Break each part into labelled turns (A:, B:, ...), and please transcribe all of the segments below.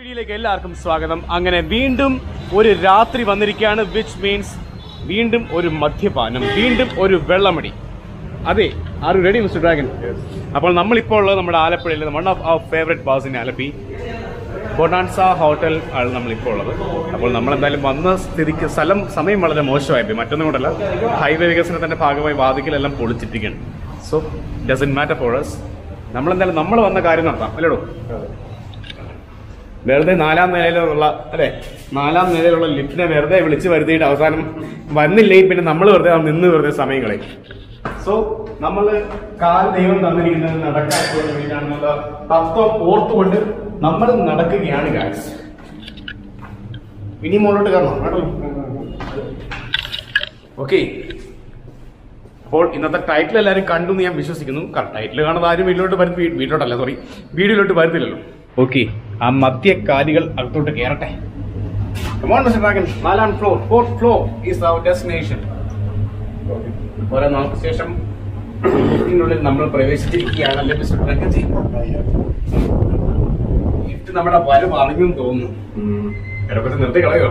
A: വീഡിയോയിലേക്ക് എല്ലാവർക്കും സ്വാഗതം അങ്ങനെ വീണ്ടും ഒരു രാത്രി വന്നിരിക്കുകയാണ് വിച്ച് മീൻസ് വീണ്ടും ഒരു മദ്യപാനം വീണ്ടും ഒരു വെള്ളമടി അതെ are you ready mister Dragon അപ്പോൾ നമ്മളിപ്പോൾ ഉള്ളത് നമ്മുടെ ആലപ്പുഴയിൽ one of our favourite bars in Alleppey Bonanza hotel ആണ് നമ്മളിപ്പോൾ ഉള്ളത് അപ്പോൾ നമ്മൾ എന്തായാലും വന്ന സ്ഥിതിക്ക് സ്ഥലം സമയം വളരെ മോശമായിപ്പോയി മറ്റൊന്നും കൊണ്ടല്ല ഹൈവേ വികസനത്തിന്റെ ഭാഗമായി വാതിക്കലെല്ലാം പൊളിച്ചിട്ടിരിക്കുകയാണ് so doesn't matter for us നമ്മളെന്തായാലും നമ്മൾ വന്ന കാര്യം നടത്താം അല്ലേടോ വെറുതെ നാലാം നിലയിലുള്ള അല്ലെ നാലാം നിലയിലുള്ള ലിഫ്റ്റിനെ വെറുതെ വിളിച്ച് വരുത്തിയിട്ട് അവസാനം വന്നില്ലെങ്കിൽ പിന്നെ നമ്മൾ വെറുതെ അവിടെ നിന്ന് വെറുതെ സമയം കളയും സോ നമ്മൾ കാൽ ദൈവം തന്നിരിക്കുന്നത് നടക്കാൻ വേണ്ടിയിട്ടാണെന്നുള്ള തത്വം ഓർത്തുകൊണ്ട് നമ്മൾ നടക്കുകയാണ് ഗായ്സ് ഇനി മുകളിലോട്ട് കയറണം കേട്ടോ ഓക്കെ അപ്പോൾ ഇന്നത്തെ ടൈറ്റിൽ എല്ലാവരും കണ്ടു എന്ന് ഞാൻ വിശ്വസിക്കുന്നു ടൈറ്റിൽ കാണുന്നത് ആരും വീട്ടിലോട്ട് വരുത്തി വീട്ടിലോട്ടല്ല സോറി വീഡിയോയിലോട്ട് വരുത്തില്ലല്ലോ ഓക്കെ ആ മധ്യകാലികൾ അകത്തോട്ട് കയറട്ടെ Come on, Mr. Dragon. നാലാം floor fourth floor is our destination കുറെ നാൾക്ക് ശേഷം ഇതിനുള്ളിൽ നമ്മൾ പ്രവേശിച്ചിരിക്കുകയാണല്ലേ മിസ്റ്റർ പ്രഗതി ഇത് നമ്മുടെ വര പറഞ്ഞു തോന്നുന്നു ഇടപെട്ട് നിർത്തി കളയോ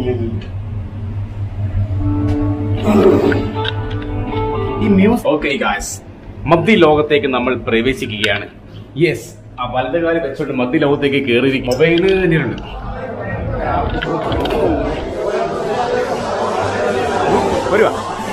A: ഈ മ്യൂസ് ഓക്കെ ഗായ്സ് മധ്യ ലോകത്തേക്ക് നമ്മൾ പ്രവേശിക്കുകയാണ് യെസ് ആ വലതുകാലം വെച്ചോണ്ട് മധ്യ ലോകത്തേക്ക് കയറി മൊബൈല് തന്നെയുണ്ട് വരുവാ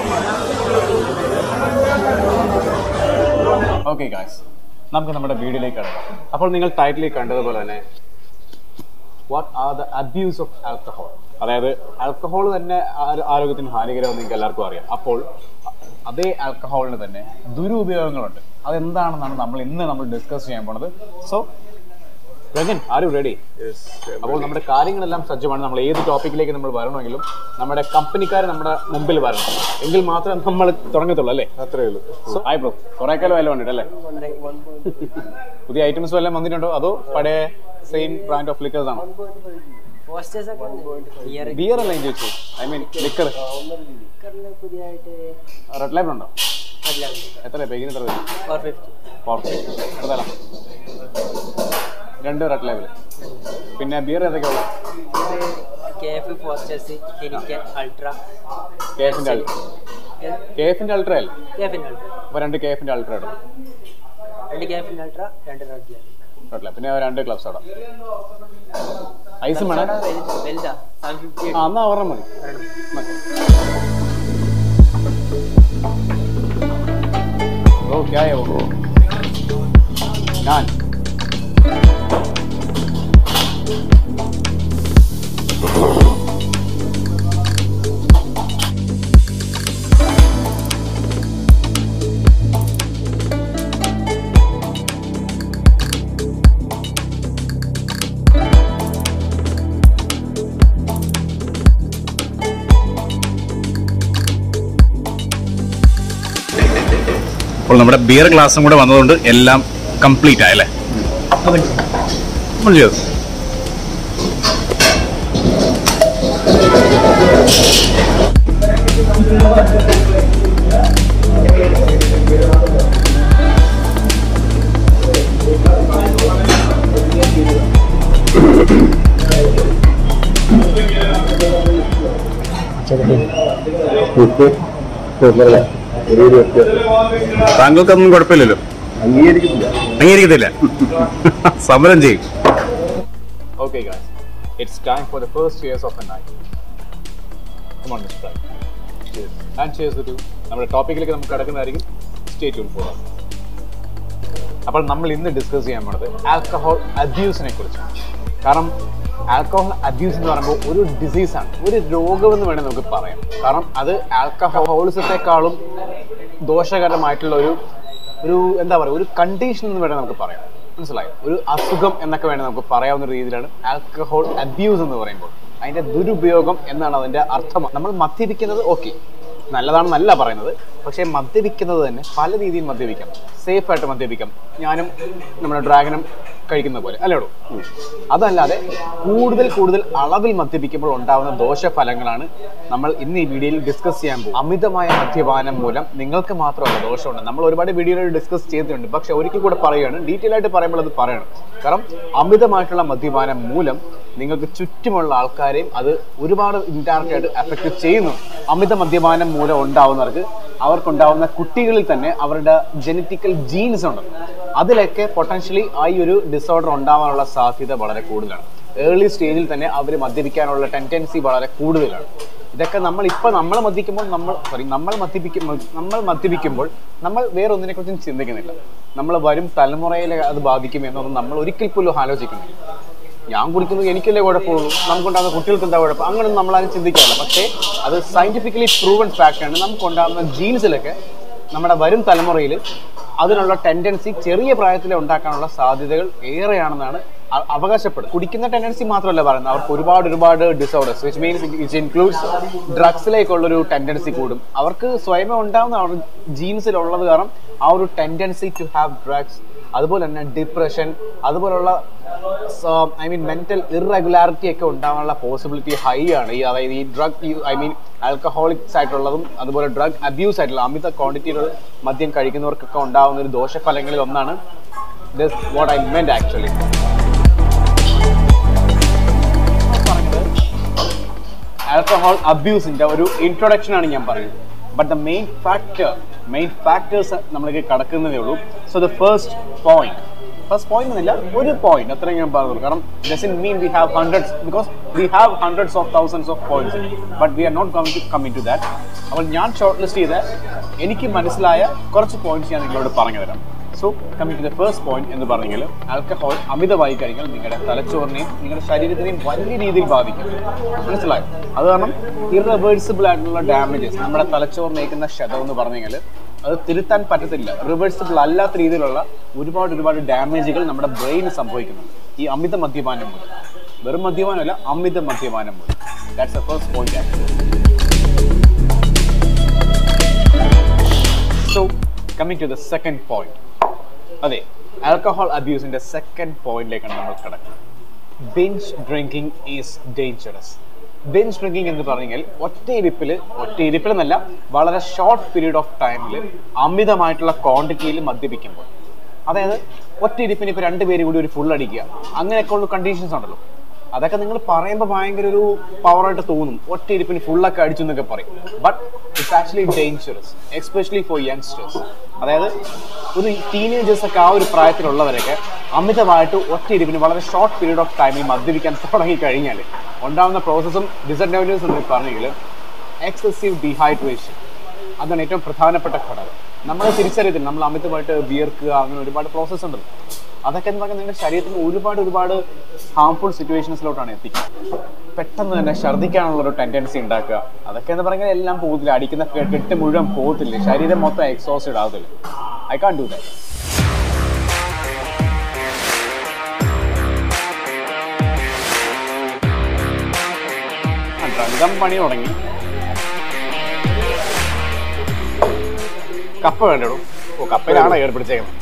A: ഓക്കെ ഗായ്സ് നമുക്ക് നമ്മുടെ വീഡിയോയിലേക്ക് കടക്കാം അപ്പോൾ നിങ്ങൾ ടൈറ്റിലേക്ക് കണ്ടതുപോലെ തന്നെ what are the abuse of alcohol അതായത് ആൽക്കഹോൾ തന്നെ ആ- ആരോഗ്യത്തിന് ഹാനികരമെന്ന് നിങ്ങൾക്ക് എല്ലാവർക്കും അറിയാം അപ്പോൾ അതേ ആൽക്കഹോളിന് തന്നെ ദുരുപയോഗങ്ങളുണ്ട് അതെന്താണെന്നാണ് നമ്മൾ ഇന്ന് നമ്മൾ ഡിസ്കസ് ചെയ്യാൻ പോണത് so Rajan are you ready അപ്പോൾ നമ്മുടെ കാര്യങ്ങളെല്ലാം സജ്ജമാണ് നമ്മൾ ഏത് ടോപ്പിക്കിലേക്ക് നമ്മൾ വരണമെങ്കിലും നമ്മുടെ കമ്പനിക്കാർ നമ്മുടെ മുമ്പിൽ വരണം എങ്കിൽ മാത്രമേ നമ്മൾ തുടങ്ങത്തുള്ളൂ അല്ലേ
B: അത്രേ ഉള്ളൂ
A: സോ ആയി ബ്രോ കുറെ കാലം വല്ല വന്നിട്ടല്ലേ പുതിയ ഐറ്റംസ് വല്ലതും വന്നിട്ടുണ്ടോ അതോ പഴയ സെയിം ബ്രാൻഡ് ഓഫ് ലിക്കേഴ്സ് ആണോ
C: പോസ്റ്റേഴ്സ് ഒക്കെ ഇയർ
A: ബിയർ അല്ല ഞാൻ ചോദിച്ചു ഐ മീൻ ലിക്കർ
C: പുതിയതായിട്ട്
A: റെഡ് ലേബിൾ ഉണ്ടോ എത്ര പേക്കിന് എത്ര വരും
C: ഫോർ ഫിഫ്റ്റി
A: ഫോർ എത്ര തരാം രണ്ട് റെഡ് ലേബിൾ പിന്നെ ബിയർ ഏതൊക്കെയുള്ള
C: കെ എഫ് പോസ്റ്റേഴ്സ് കെനിക്കൻ അൾട്ര
A: കെ എഫിന്റെ കെ എഫിന്റെ അൾട്ര അല്ലേ
C: കെ എഫിൻ്റെ അൾട്ര
A: അപ്പൊ രണ്ട് കെ എഫിന്റെ അൾട്ര ഇടും
C: രണ്ട് കെ എഫിൻ്റെ അൾട്ര രണ്ട് റെഡ് ലെവൽ
A: റെഡ് ലേബിൾ പിന്നെ രണ്ട് ക്ലബ്സ് ഇടാം ഐസും വേണം
C: വലുതാ സെവൻ ഫിഫ്റ്റി
A: ആ എന്നാ ഒരെണ്ണം മതി മതി. ഓ ക്യാ ഹൈ वो नान അപ്പോൾ നമ്മുടെ ബിയർ ഗ്ലാസും കൂടെ വന്നതുകൊണ്ട് എല്ലാം കംപ്ലീറ്റ് ആയല്ലേ നമ്മൾ ചെയ്തു താങ്കൾക്കൊന്നും കുഴപ്പമില്ലല്ലോ
B: അംഗീകരിക്കുന്നില്ല
A: അംഗീകരിക്കത്തില്ല സമരം ചെയ്യും okay guys it's time for the first cheers of a night Come on, Mr. Prime. Cheers. And cheers to you. നമ്മുടെ ടോപ്പിക്കിലേക്ക് നമുക്ക് കിടക്കുന്നതായിരിക്കും സ്റ്റേ ട്യൂൺ ഫോർ അപ്പോൾ നമ്മൾ ഇന്ന് ഡിസ്കസ് ചെയ്യാൻ പോണത് ആൽക്കഹോൾ അബ്യൂസിനെ കുറിച്ചാണ് കാരണം ആൽക്കഹോൾ അബ്യൂസ് എന്ന് പറയുമ്പോൾ ഒരു ഡിസീസാണ് ഒരു രോഗമെന്ന് വേണമെങ്കിൽ നമുക്ക് പറയാം കാരണം അത് ആൽക്കഹോളിസത്തെക്കാളും ദോഷകരമായിട്ടുള്ള ഒരു ഒരു എന്താ പറയുക ഒരു കണ്ടീഷൻ എന്ന് വേണമെങ്കിൽ നമുക്ക് പറയാം മനസ്സിലായോ ഒരു അസുഖം എന്നൊക്കെ വേണമെങ്കിൽ നമുക്ക് പറയാവുന്ന ഒരു രീതിയിലാണ് ആൽക്കഹോൾ അബ്യൂസ് എന്ന് പറയുമ്പോൾ അതിന്റെ ദുരുപയോഗം എന്നാണ് അതിന്റെ അർത്ഥം നമ്മൾ മദ്യപിക്കുന്നത് ഓക്കെ നല്ലതാണെന്നല്ല പറയുന്നത് പക്ഷേ മദ്യപിക്കുന്നത് തന്നെ പല രീതിയിൽ മദ്യപിക്കാം സേഫ് ആയിട്ട് മദ്യപിക്കാം ഞാനും നമ്മുടെ ഡ്രാഗനും കഴിക്കുന്ന പോലെ അല്ലേടോ അതല്ലാതെ കൂടുതൽ കൂടുതൽ അളവിൽ മദ്യപിക്കുമ്പോൾ ഉണ്ടാകുന്ന ദോഷഫലങ്ങളാണ് നമ്മൾ ഇന്ന് ഈ വീഡിയോയിൽ ഡിസ്കസ് ചെയ്യാൻ പോകും അമിതമായ മദ്യപാനം മൂലം നിങ്ങൾക്ക് മാത്രമല്ല ദോഷമുണ്ട് നമ്മൾ ഒരുപാട് വീഡിയോയിൽ ഡിസ്കസ് ചെയ്തിട്ടുണ്ട് പക്ഷെ ഒരിക്കൽ കൂടെ പറയുകയാണ് ഡീറ്റെയിൽ ആയിട്ട് പറയുമ്പോൾ അത് പറയണം കാരണം അമിതമായിട്ടുള്ള മദ്യപാനം മൂലം നിങ്ങൾക്ക് ചുറ്റുമുള്ള ആൾക്കാരെയും അത് ഒരുപാട് ഇൻഡയറക്റ്റ് ആയിട്ട് എഫക്റ്റ് ചെയ്യുന്നു അമിത മദ്യപാനം മൂലം ഉണ്ടാവുന്നവർക്ക് അവർക്കുണ്ടാവുന്ന കുട്ടികളിൽ തന്നെ അവരുടെ ജനറ്റിക്കൽ ജീൻസ് ഉണ്ട് അതിലൊക്കെ പൊട്ടൻഷ്യലി ആ ഈ ഒരു ഡിസോർഡർ ഉണ്ടാവാനുള്ള സാധ്യത വളരെ കൂടുതലാണ് ഏർലി സ്റ്റേജിൽ തന്നെ അവർ മദ്യപിക്കാനുള്ള ടെൻഡൻസി വളരെ കൂടുതലാണ് ഇതൊക്കെ നമ്മൾ ഇപ്പൊ നമ്മൾ മദ്യപിക്കുമ്പോൾ നമ്മൾ സോറി നമ്മൾ മദ്യപിക്കുമ്പോൾ നമ്മൾ മദ്യപിക്കുമ്പോൾ നമ്മൾ വേറെ ഒന്നിനെ കുറിച്ചും ചിന്തിക്കുന്നില്ല നമ്മൾ വരും തലമുറയിലെ അത് ബാധിക്കും എന്നൊന്നും നമ്മൾ ഒരിക്കൽ പോലും ആലോചിക്കുന്നില്ല ഞാൻ കുടിക്കുന്നത് എനിക്കല്ലേ കുഴപ്പമുള്ളൂ നമുക്കുണ്ടാകുന്ന കുട്ടികൾക്ക് എന്താ കുഴപ്പം അങ്ങനെയൊന്നും നമ്മളാരും ചിന്തിക്കാറില്ല പക്ഷേ അത് സയന്റിഫിക്കലി പ്രൂവൺ ഫാക്റ്റാണ് നമുക്കുണ്ടാകുന്ന ജീൻസിലൊക്കെ നമ്മുടെ വരും തലമുറയിൽ അതിനുള്ള ടെൻഡൻസി ചെറിയ പ്രായത്തിൽ ഉണ്ടാക്കാനുള്ള സാധ്യതകൾ ഏറെയാണെന്നാണ് അ- അവകാശപ്പെടുന്നത് കുടിക്കുന്ന ടെൻഡൻസി മാത്രമല്ല പറയുന്നത് അവർക്ക് ഒരുപാട് ഒരുപാട് disorders which means which includes ഡ്രഗ്സിലേക്കുള്ളൊരു ടെൻഡൻസി കൂടും അവർക്ക് സ്വയമേ ഉണ്ടാകുന്ന അവർ ജീൻസിലുള്ളത് കാരണം ആ ഒരു ടെൻഡൻസി ടു ഹാവ് ഡ്രഗ്സ് അതുപോലെ തന്നെ ഡിപ്രഷൻ അതുപോലുള്ള ഐ മീൻ മെന്റൽ ഇറഗുലാരിറ്റി ഒക്കെ ഉണ്ടാവാനുള്ള പോസിബിലിറ്റി ഹൈ ആണ് ഈ അതായത് ഈ ഡ്രഗ് ഐ മീൻ ആൽക്കഹോളിക്സ് ആയിട്ടുള്ളതും അതുപോലെ ഡ്രഗ് അബ്യൂസ് ആയിട്ടുള്ള അമിത ക്വാണ്ടിറ്റിയിലുള്ള മദ്യം കഴിക്കുന്നവർക്കൊക്കെ ഉണ്ടാവുന്ന ഒരു ദോഷഫലങ്ങളിൽ ഒന്നാണ് this what I meant actually alcohol അബ്യൂസിന്റെ ഒരു ഇൻട്രൊഡക്ഷൻ ആണ് ഞാൻ പറയുന്നത് but the main factor main factors നമ്മൾക്ക് കടക്കുന്നതേ ഉള്ളൂ so the first point first point എന്നില്ല ഒരു പോയിന്റ് അത്രയും ഞാൻ പറഞ്ഞു കാരണം doesn't mean we have hundreds because we have hundreds of thousands of points but we are not coming to coming to that അപ്പോൾ ഞാൻ ഷോർട്ട് ലിസ്റ്റ് ചെയ്ത എനിക്ക് മനസ്സിലായ കുറച്ച് പോയിന്റ്സ് ഞാൻ നിങ്ങളോട് പറഞ്ഞു തരാം so coming to the first point എന്ന് പറഞ്ഞെങ്കിൽ ആൽക്കഹോൾ അമിതമായി കഴിഞ്ഞാൽ നിങ്ങളുടെ തലച്ചോറിനെയും നിങ്ങളുടെ ശരീരത്തിനെയും വലിയ രീതിയിൽ ബാധിക്കും മനസ്സിലായോ അത് കാരണം ഇറവേഴ്സിബിൾ ആയിട്ടുള്ള ഡാമേജസ് നമ്മുടെ തലച്ചോറിനേക്കുന്ന ക്ഷതം എന്ന് പറഞ്ഞു കഴിഞ്ഞാൽ അത് തിരുത്താൻ പറ്റത്തില്ല റിവേഴ്സിബിൾ അല്ലാത്ത രീതിയിലുള്ള ഒരുപാട് ഒരുപാട് ഡാമേജുകൾ നമ്മുടെ ബ്രെയിന് സംഭവിക്കുന്നുണ്ട് ഈ അമിത മദ്യപാനം മൂലം വെറും മദ്യപാനമല്ല അമിത മദ്യപാനം മൂലം that's a first point actually so coming to the second point അതെ ആൽക്കഹോൾ അബ്യൂസിന്റെ സെക്കൻഡ് പോയിന്റിലേക്കാണ് നമ്മൾ കിടക്കുന്നത് binge drinking is dangerous binge drinking എന്ന് പറഞ്ഞാൽ ഒറ്റയിരിപ്പിൽ ഒറ്റയിരിപ്പിൽ എന്നല്ല വളരെ ഷോർട്ട് പീരീഡ് ഓഫ് ടൈമിൽ അമിതമായിട്ടുള്ള ക്വാണ്ടിറ്റിയിൽ മദ്യപിക്കുമ്പോൾ അതായത് ഒറ്റയിരിപ്പിന് ഇപ്പോൾ രണ്ട് പേര് കൂടി ഒരു ഫുൾ അടിക്കുക അങ്ങനെയൊക്കെ ഉള്ള കണ്ടീഷൻസ് ഉണ്ടല്ലോ അതൊക്കെ നിങ്ങൾ പറയുമ്പോൾ ഭയങ്കര ഒരു പവറായിട്ട് തോന്നും ഒറ്റ ഇരിപ്പിന് ഫുള്ളൊക്കെ അടിച്ചു എന്നൊക്കെ പറയും but it's actually dangerous especially for youngsters അതായത് ഒരു ടീനേജേഴ്സ് ഒക്കെ ആ ഒരു പ്രായത്തിലുള്ളവരൊക്കെ അമിതമായിട്ട് ഒറ്റ ഇരിപ്പിന് വളരെ ഷോർട്ട് പീരീഡ് ഓഫ് ടൈമിൽ മദ്യപിക്കാൻ തുടങ്ങി കഴിഞ്ഞാൽ ഉണ്ടാകുന്ന പ്രോസസ്സും ഡിസഡ്വാൻറ്റേജസ് എന്ന് പറഞ്ഞെങ്കിൽ എക്സസീവ് ഡീഹൈഡ്രേഷൻ അതാണ് ഏറ്റവും പ്രധാനപ്പെട്ട ഘടകം നമ്മൾ തിരിച്ചറിയത്തില്ല നമ്മൾ അമിതമായിട്ട് വിയർക്കുക അങ്ങനെ ഒരുപാട് പ്രോസസ്സ് ഉണ്ടല്ലോ അതൊക്കെ എന്ന് പറഞ്ഞാൽ നിങ്ങളുടെ ശരീരത്തിന് ഒരുപാട് ഒരുപാട് ഹാംഫുൾ സിറ്റുവേഷൻസിലോട്ടാണ് എത്തിക്കുന്നത് പെട്ടെന്ന് തന്നെ ഛർദ്ദിക്കാനുള്ള ഒരു ടെൻഡൻസി ഉണ്ടാക്കുക അതൊക്കെ എന്ന് പറഞ്ഞാൽ എല്ലാം പോകത്തില്ല അടിക്കുന്ന കെ- കെട്ട് മുഴുവൻ പോകത്തില്ല ശരീരം മൊത്തം എക്സോസ്റ്റഡ് ആകത്തില്ല ഐ കാൺ ഡു ദാറ്റ് ഡ്രങ്കം പണി തുടങ്ങി കപ്പ വേണ്ടോ ഓ കപ്പയിലാണ് കയറി പിടിച്ചേക്കുന്നത്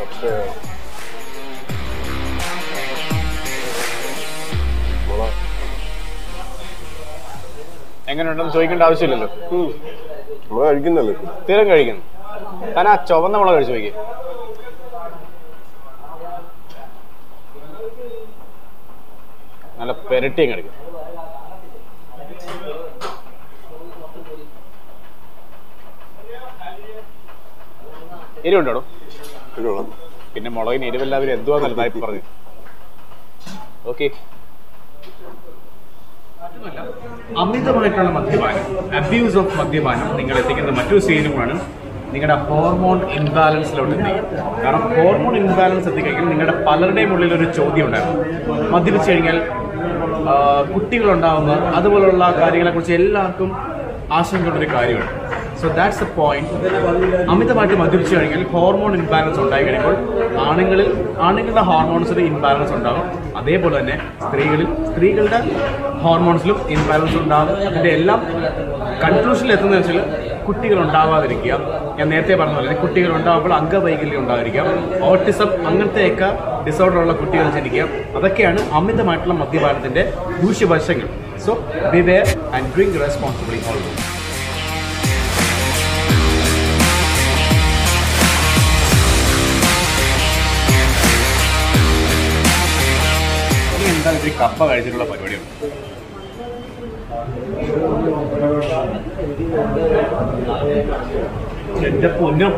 A: എങ്ങനെയുണ്ടെന്ന് ചോദിക്കേണ്ട ആവശ്യമില്ലല്ലോ
B: നമ്മൾ കഴിക്കുന്നല്ലേ
A: തീരം കഴിക്കുന്നു താൻ ആ ചുവന്ന മുളക് കഴിച്ചു നോക്കി നല്ല പെരട്ടിയും കഴിക്കും എരിവുണ്ടോ
B: ശരിയാണ്
A: പിന്നെ മുളകിന് എരിവെല്ലാവരും എന്തുവാന്നല്ല തായി പറഞ്ഞു ഓക്കെ അമിതമായിട്ടുള്ള മദ്യപാനം അബ്യൂസ് ഓഫ് മദ്യപാനം നിങ്ങൾ എത്തിക്കുന്ന മറ്റൊരു സ്റ്റേജുമാണ് നിങ്ങളുടെ ഹോർമോൺ ഇൻബാലൻസിലോട്ട് എത്തിക്കും കാരണം ഹോർമോൺ ഇൻബാലൻസ് എത്തിക്കഴിഞ്ഞാൽ നിങ്ങളുടെ പലരുടെയും ഉള്ളിൽ ഒരു ചോദ്യം ഉണ്ടായിരുന്നു മദ്യപിച്ച് കഴിഞ്ഞാൽ ആ, കുട്ടികളുണ്ടാവുന്ന അതുപോലുള്ള കാര്യങ്ങളെക്കുറിച്ച് എല്ലാവർക്കും ആശങ്കയുള്ളൊരു കാര്യമാണ് സോ ദാറ്റ്സ് എ പോയിന്റ് അമിതമായിട്ട് മദ്യപിച്ചു കഴിഞ്ഞാൽ ഹോർമോൺ ഇൻബാലൻസ് ഉണ്ടായി കഴിയുമ്പോൾ ആണുങ്ങളിൽ ആണുങ്ങളുടെ ഹോർമോൺസിൽ ഇൻബാലൻസ് ഉണ്ടാകും അതേപോലെ തന്നെ സ്ത്രീകളിൽ സ്ത്രീകളുടെ ഹോർമോൺസിലും ഇൻബാലൻസ് ഉണ്ടാകും ഇതിന്റെ എല്ലാം കൺക്ലൂഷനിൽ എത്തുന്നത് വെച്ചാൽ കുട്ടികൾ ഉണ്ടാവാതിരിക്കുക ഞാൻ നേരത്തെ പറഞ്ഞ പോലെ കുട്ടികൾ ഉണ്ടാകുമ്പോൾ അംഗവൈകല്യം ഉണ്ടായിരിക്കാം ഓട്ടിസം അങ്ങനത്തെയൊക്കെ ഡിസോർഡർ ഉള്ള കുട്ടികൾ ജനിക്കുക അതൊക്കെയാണ് അമിതമായിട്ടുള്ള മദ്യപാനത്തിന്റെ ദൂഷ്യവശങ്ങൾ so beware and drink responsibly also ഇനി എന്തായാലും ഒരു കപ്പ കഴിച്ചിട്ടുള്ള പരിപാടിയാണ് എന്റെ പൊന്നും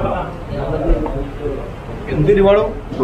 A: എന്തിരുപാടോ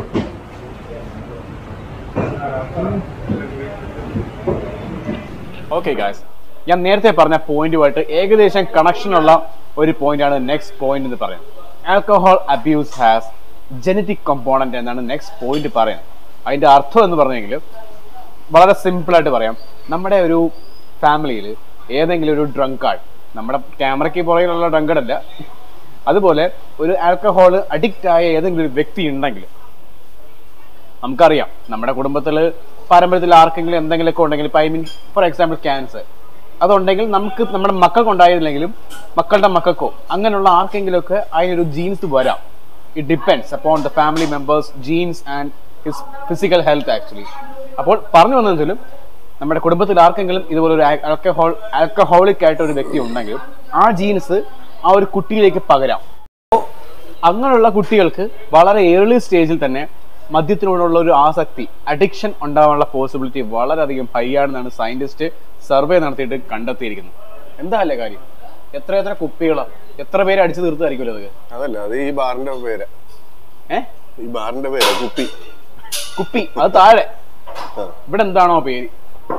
A: ഓക്കെ ഗായ്സ് ഞാൻ നേരത്തെ പറഞ്ഞ പോയിന്റുമായിട്ട് ഏകദേശം കണക്ഷൻ ഉള്ള ഒരു പോയിന്റാണ് നെക്സ്റ്റ് പോയിന്റ് എന്ന് പറയുന്നത് alcohol abuse has genetic component എന്നാണ് നെക്സ്റ്റ് പോയിന്റ് പറയുന്നത് അതിന്റെ അർത്ഥം എന്ന് പറഞ്ഞെങ്കിൽ വളരെ സിമ്പിൾ ആയിട്ട് പറയാം നമ്മുടെ ഒരു ഫാമിലിയിൽ ഏതെങ്കിലും ഒരു ഡ്രങ്ക് കാർഡ് നമ്മുടെ ക്യാമറയ്ക്ക് പുറകിലുള്ള ഡ്രങ്കഡ് അല്ല അതുപോലെ ഒരു ആൽക്കഹോൾ അഡിക്റ്റ് ആയ ഏതെങ്കിലും ഒരു വ്യക്തി ഉണ്ടെങ്കിൽ നമുക്കറിയാം നമ്മുടെ കുടുംബത്തിൽ പാരമ്പര്യത്തിൽ ആർക്കെങ്കിലും എന്തെങ്കിലുമൊക്കെ ഉണ്ടെങ്കിൽ ഇപ്പം I mean for example cancer അതുണ്ടെങ്കിൽ നമുക്ക് നമ്മുടെ മക്കൾക്ക് ഉണ്ടായിരുന്നില്ലെങ്കിലും മക്കളുടെ മക്കൾക്കോ അങ്ങനെയുള്ള ആർക്കെങ്കിലുമൊക്കെ അതിനൊരു ജീൻസ് വരാം it depends upon the family members genes and his physical health actually അപ്പോൾ പറഞ്ഞു വന്നതെങ്കിലും നമ്മുടെ കുടുംബത്തിൽ ആർക്കെങ്കിലും ഇതുപോലെ ഒരു ആൽക്കഹോൾ ആൽക്കഹോളിക് ആയിട്ട് ഒരു വ്യക്തി ഉണ്ടെങ്കിൽ ആ ജീൻസ് ആ ഒരു കുട്ടിയിലേക്ക് പകരാം അപ്പോൾ അങ്ങനെയുള്ള കുട്ടികൾക്ക് വളരെ ഏർലി സ്റ്റേജിൽ തന്നെ മദ്യത്തിനോടുള്ള ഒരു ആസക്തി അഡിക്ഷൻ ഉണ്ടാവാനുള്ള പോസിബിലിറ്റി വളരെയധികം ഹൈ ആണെന്നാണ് സയന്റിസ്റ്റ് സർവേ നടത്തിയിട്ട് കണ്ടെത്തിയിരിക്കുന്നത് എന്താ അല്ലേ കാര്യം എത്ര എത്ര കുപ്പികളാ എത്ര പേര് അടിച്ചു തീർത്തായിരിക്കുമല്ലോ അതൊക്കെ
B: അതല്ല അത് ഈ ബാറിന്റെ പേരാ
A: ഏ
B: ഈ ബാറിന്റെ പേരാ കുപ്പി
A: കുപ്പി അത് താഴെ
B: ആ.
A: ഇവിടെ എന്താണോ പേര്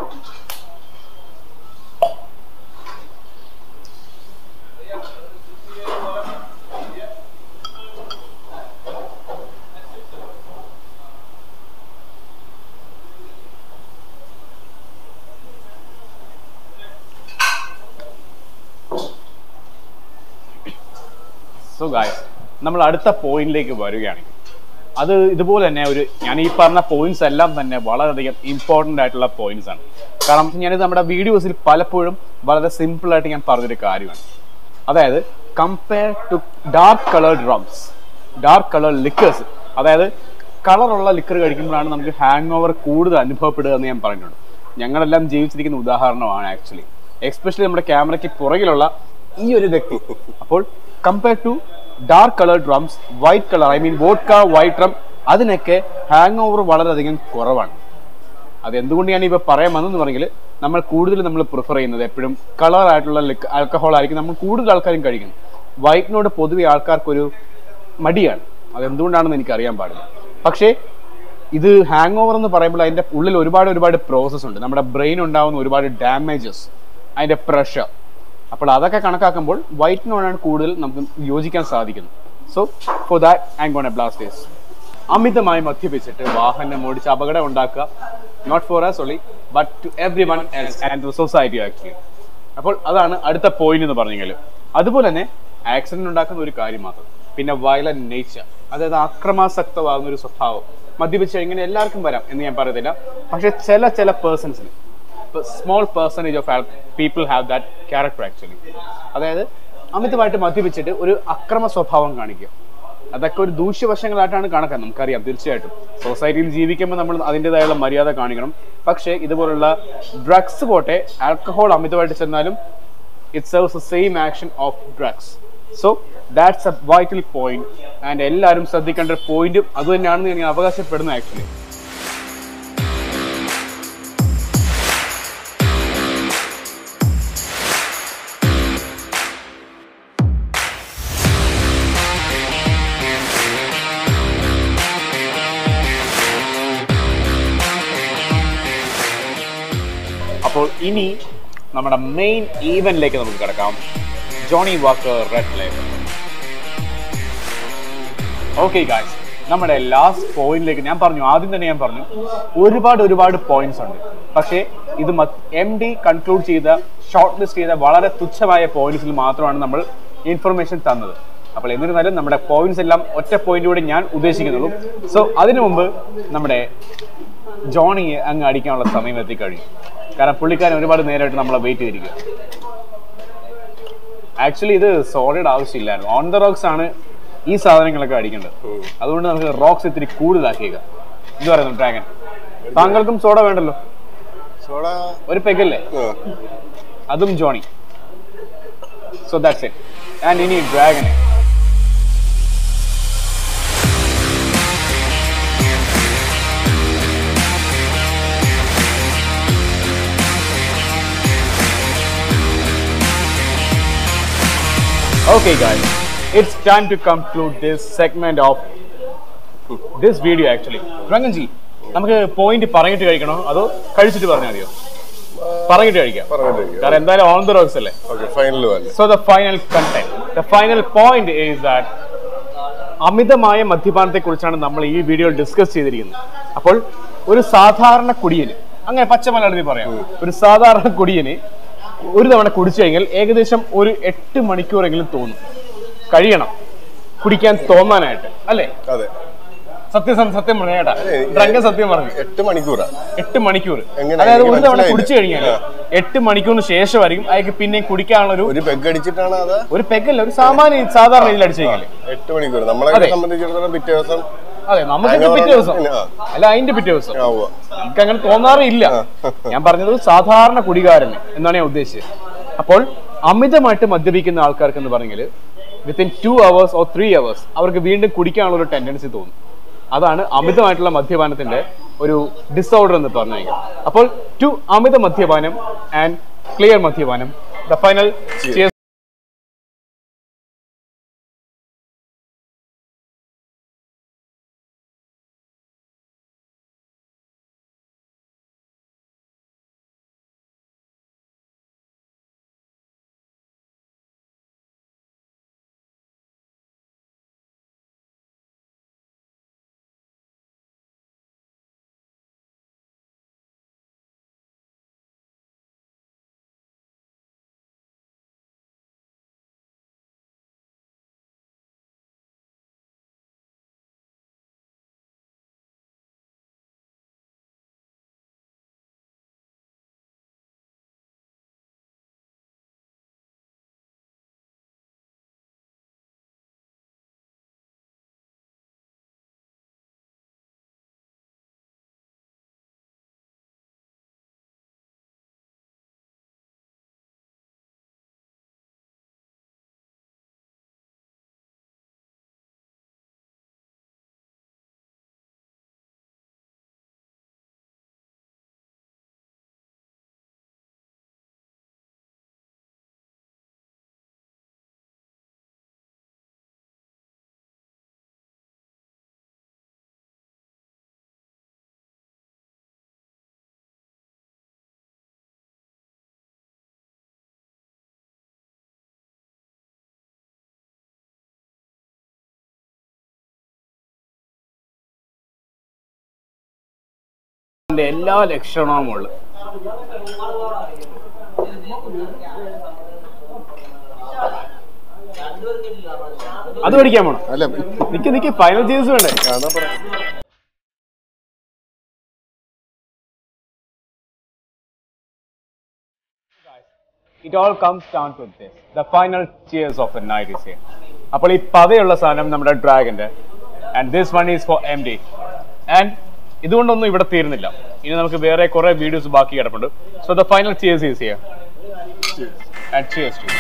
A: സോ ഗായ്സ് നമ്മൾ അടുത്ത പോയിന്റിലേക്ക് വരികയാണെങ്കിൽ അത് ഇതുപോലെ തന്നെ ഒരു ഞാൻ ഈ പറഞ്ഞ പോയിന്റ്സ് എല്ലാം തന്നെ വളരെയധികം ഇമ്പോർട്ടൻ്റ് ആയിട്ടുള്ള പോയിന്റ്സ് ആണ് കാരണം ഞാനിത് നമ്മുടെ വീഡിയോസിൽ പലപ്പോഴും വളരെ സിമ്പിൾ ആയിട്ട് ഞാൻ പറഞ്ഞൊരു കാര്യമാണ് അതായത് compare to dark coloured rums dark colour liquors അതായത് കളറുള്ള ലിക്കർ കഴിക്കുമ്പോഴാണ് നമുക്ക് ഹാങ് ഓവർ കൂടുതൽ അനുഭവപ്പെടുക എന്ന് ഞാൻ പറഞ്ഞിട്ടുണ്ട് ഞങ്ങളെല്ലാം ജീവിച്ചിരിക്കുന്ന ഉദാഹരണമാണ് ആക്ച്വലി എസ്പെഷ്യലി നമ്മുടെ ക്യാമറയ്ക്ക് പുറകിലുള്ള ഈ ഒരു വ്യക്തി അപ്പോൾ compare to dark coloured rums white colour I mean vodka white rum hangover ഓവർ വളരെയധികം കുറവാണ് അത് എന്തുകൊണ്ട് ഞാൻ ഇപ്പൊ പറയാൻ വന്നെന്ന് പറഞ്ഞെങ്കിൽ നമ്മൾ കൂടുതൽ നമ്മൾ പ്രിഫർ ചെയ്യുന്നത് എപ്പോഴും കളർ ആയിട്ടുള്ള ആൽക്കഹോൾ ആയിരിക്കും നമ്മൾ കൂടുതൽ ആൾക്കാരും കഴിക്കുന്നത് വൈറ്റിനോട് പൊതുവെ ആൾക്കാർക്കൊരു മടിയാണ് അത് എന്തുകൊണ്ടാണെന്ന് എനിക്ക് അറിയാൻ പാടില്ല പക്ഷേ ഇത് ഹാങ് ഓവർ എന്ന് പറയുമ്പോൾ അതിന്റെ ഉള്ളിൽ ഒരുപാട് ഒരുപാട് പ്രോസസ്സ് ഉണ്ട് നമ്മുടെ ബ്രെയിൻ ഉണ്ടാവുന്ന ഒരുപാട് ഡാമേജസ് അതിന്റെ പ്രഷർ അപ്പോൾ അതൊക്കെ കണക്കാക്കുമ്പോൾ വൈറ്റിനോടാണ് കൂടുതൽ നമുക്ക് യോജിക്കാൻ സാധിക്കുന്നത് so for that I gone a blasters അമിതമായി മദ്യപിച്ചിട്ട് വാഹനം ഓടിച്ച് അപകടം ഉണ്ടാക്കുക not for us only but to everyone else and to society actually അപ്പോൾ അതാണ് അടുത്ത പോയിന്റ് എന്ന് പറഞ്ഞെങ്കിൽ അതുപോലെ തന്നെ ആക്സിഡന്റ് ഉണ്ടാക്കുന്ന ഒരു കാര്യം മാത്രം പിന്നെ വയലന്റ് നേച്ചർ അതായത് അക്രമാസക്തമാകുന്ന ഒരു സ്വഭാവം മദ്യപിച്ച് ഇങ്ങനെ എല്ലാവർക്കും വരാം എന്ന് ഞാൻ പറയത്തില്ല പക്ഷെ ചില ചില പേഴ്സൺസിന് small percentage of people have that character actually അതായത് അമിതമായിട്ട് മദ്യപിച്ചിട്ട് ഒരു അക്രമ സ്വഭാവം കാണിക്കുക അതൊക്കെ ഒരു ദൂഷ്യവശങ്ങളായിട്ടാണ് കണക്കാൻ നമുക്കറിയാം തീർച്ചയായിട്ടും സൊസൈറ്റിയിൽ ജീവിക്കുമ്പോൾ നമ്മൾ അതിൻ്റെതായുള്ള മര്യാദ കാണിക്കണം പക്ഷേ ഇതുപോലുള്ള ഡ്രഗ്സ് പോട്ടെ ആൽക്കഹോൾ അമിതമായിട്ട് ചെന്നാലും it serves the same action of drugs so that's a vital point and എല്ലാവരും ശ്രദ്ധിക്കേണ്ട ഒരു പോയിന്റും അത് തന്നെയാണെന്ന് ഞാൻ അവകാശപ്പെടുന്നു ആക്ച്വലി അപ്പോൾ ഇനി നമ്മുടെ മെയിൻ ഈവന്റിലേക്ക് നമുക്ക് കിടക്കാം Johnnie Walker Red Label okay guys നമ്മുടെ ലാസ്റ്റ് പോയിന്റിലേക്ക് ഞാൻ പറഞ്ഞു ആദ്യം തന്നെ ഞാൻ പറഞ്ഞു ഒരുപാട് ഒരുപാട് പോയിന്റ്സ് ഉണ്ട് പക്ഷേ ഇത് എം ഡി കൺക്ലൂഡ് ചെയ്ത ഷോർട്ട് ലിസ്റ്റ് ചെയ്ത വളരെ തുച്ഛമായ പോയിന്റ്സിൽ മാത്രമാണ് നമ്മൾ ഇൻഫർമേഷൻ തന്നത് അപ്പോൾ എന്നിരുന്നാലും നമ്മുടെ പോയിന്റ്സ് എല്ലാം ഒറ്റ പോയിന്റിലൂടെ ഞാൻ ഉദ്ദേശിക്കുന്നുള്ളൂ സോ അതിനു മുമ്പ് നമ്മുടെ ജോണിയെ അങ്ങ് അടിക്കാനുള്ള സമയം എത്തിക്കഴിഞ്ഞു കാരണം പുള്ളിക്കാരൻ ഒരുപാട് നേരമായിട്ട് നമ്മളെ വെയിറ്റ് ചെയ്തിരിക്കുക ആക്ച്വലി ഇത് സോളിഡ് ആവശ്യമില്ലായിരുന്നു ഓൺ ദ റോക്സ് ആണ് ഈ സാധനങ്ങളൊക്കെ അടിക്കേണ്ടത് അതുകൊണ്ട് നമുക്ക് റോക്സ് ഇത്തിരി കൂടുതലാക്കിയേക്കാം ഇത് പറയുന്നു ഡ്രാഗൺ താങ്കൾക്കും സോഡ വേണ്ടല്ലോ
B: സോഡ
A: ഒരു പെഗല്ലേ
B: ആ.
A: അതും Johnnie so that's it and ഇനി ഡ്രാഗനെ Okay, guys, it's time to conclude this segment of this video actually. രംഗൻജി നമുക്ക് പോയിന്റ് പറഞ്ഞിട്ട് കഴിക്കണോ അതോ കഴിച്ചിട്ട് പറഞ്ഞാൽ മതിയോ പറഞ്ഞിട്ട് കഴിക്കാം
B: പറഞ്ഞിട്ട് കഴിക്കാം.
A: കാരണം എന്തായാലും ഓൺ ദ റോക്സ് അല്ലേ
B: ഓക്കെ ഫൈനൽ അല്ലേ
A: So the final content, the final point is that അമിതമായ മദ്യപാനത്തെ കുറിച്ചാണ് നമ്മൾ ഈ വീഡിയോയിൽ ഡിസ്കസ് ചെയ്തിരിക്കുന്നത് അപ്പോൾ ഒരു സാധാരണ കുടിയന് അങ്ങനെ പച്ച മലയാളത്തിൽ പറയാം ഒരു സാധാരണ കുടിയന് ഒരു തവണ കുടിച്ചു കഴിഞ്ഞാൽ ഏകദേശം ഒരു എട്ട് മണിക്കൂറെങ്കിലും തോന്നും കഴിയണം കുടിക്കാൻ തോന്നാനായിട്ട് അല്ലേ
B: അതെ
A: സത്യം സത്യം പറഞ്ഞേട്ടാ
B: അതെ,
A: ഡ്രങ്ക് സത്യം പറഞ്ഞു
B: എട്ട് മണിക്കൂറാ
A: എട്ട് മണിക്കൂർ
B: എങ്ങനെ?
A: അതായത് ഒരു
B: എനിക്ക്
A: തവണ
B: മനസ്സിലായില്ല.
A: കുടിച്ചു കഴിഞ്ഞാൽ എട്ട് മണിക്കൂറിന് ശേഷമായിരിക്കും അയാൾക്ക് പിന്നെയും കുടിക്കാനുള്ള ഒരു
B: ഒരു പെഗ് അടിച്ചിട്ടാണ് അത്
A: ഒരു പെഗല്ല ഒരു സാമാന്യ സാധാരണ ഇതിൽ അടിച്ചു കഴിഞ്ഞാല്
B: എട്ട് മണിക്കൂർ നമ്മളെ
A: അതെ.
B: സംബന്ധിച്ചിടത്തോളം പിറ്റേ ദിവസം
A: അതെ നമുക്ക്
B: അങ്ങനെ
A: പിറ്റേ ദിവസം
B: പറഞ്ഞാ,
A: അല്ല അതിന്റെ പിറ്റേ ദിവസം
B: ആവുക
A: നമുക്ക് അങ്ങനെ തോന്നാറില്ല ഞാൻ പറഞ്ഞത് സാധാരണ കുടികാരന് എന്നാണ് ഞാൻ ഉദ്ദേശിച്ചത് അപ്പോൾ അമിതമായിട്ട് മദ്യപിക്കുന്ന ആൾക്കാർക്ക് എന്ന് പറഞ്ഞാൽ within two hours or three hours അവർക്ക് വീണ്ടും കുടിക്കാനുള്ള ഒരു ടെൻഡൻസി തോന്നും അതാണ് അമിതമായിട്ടുള്ള മദ്യപാനത്തിന്റെ ഒരു ഡിസോർഡർ എന്ന് പറഞ്ഞു കഴിഞ്ഞാൽ അപ്പോൾ ടു അമിത മദ്യപാനം ആൻഡ് ക്ലിയർ മദ്യപാനം ദ ഫൈനൽ എല്ലാ ലക്ഷണവും ഉള്ളു അത് പഠിക്കാൻ പോണം
B: അല്ല
A: നിക്ക് നിക്ക് ഫൈനൽ ചേസ് വേണ്ടേ
B: അതാ പറയാ
A: it all comes down to this the final cheers of the night is here അപ്പോൾ ഈ പതയുള്ള സാധനം നമ്മുടെ ഡ്രാഗന്റെ and this one is for M D and ഇതുകൊണ്ടൊന്നും ഇവിടെ തീരുന്നില്ല ഇനി നമുക്ക് വേറെ കുറെ വീഡിയോസ് ബാക്കി കിടപ്പുണ്ട് so the final cheers is here and cheers to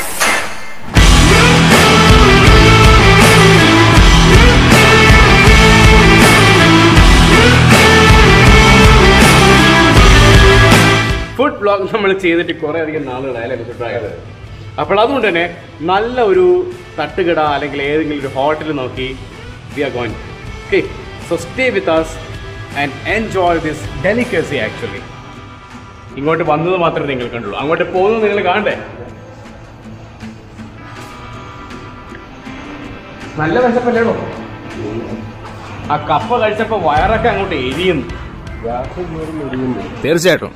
A: food blog നമ്മൾ ചെയ്തിട്ട് കുറേ അധികം നാളുകളായാലും അഭിപ്രായം അപ്പോൾ അതുകൊണ്ട് തന്നെ നല്ല ഒരു തട്ടുകട അല്ലെങ്കിൽ ഏതെങ്കിലും ഒരു ഹോട്ടൽ നോക്കി we are going okay so stay with us and enjoy this delicacy actually ഇങ്ങോട്ട് വന്നത് മാത്രമേ നിങ്ങൾ കണ്ടുള്ളൂ അങ്ങോട്ട് പോകുന്നത് നിങ്ങൾ കാണണ്ടേ നല്ല വിശപ്പല്ലേടോ ആ കപ്പ കഴിച്ചപ്പോ വയറൊക്കെ അങ്ങോട്ട് എരിയുന്നു തീർച്ചയായിട്ടും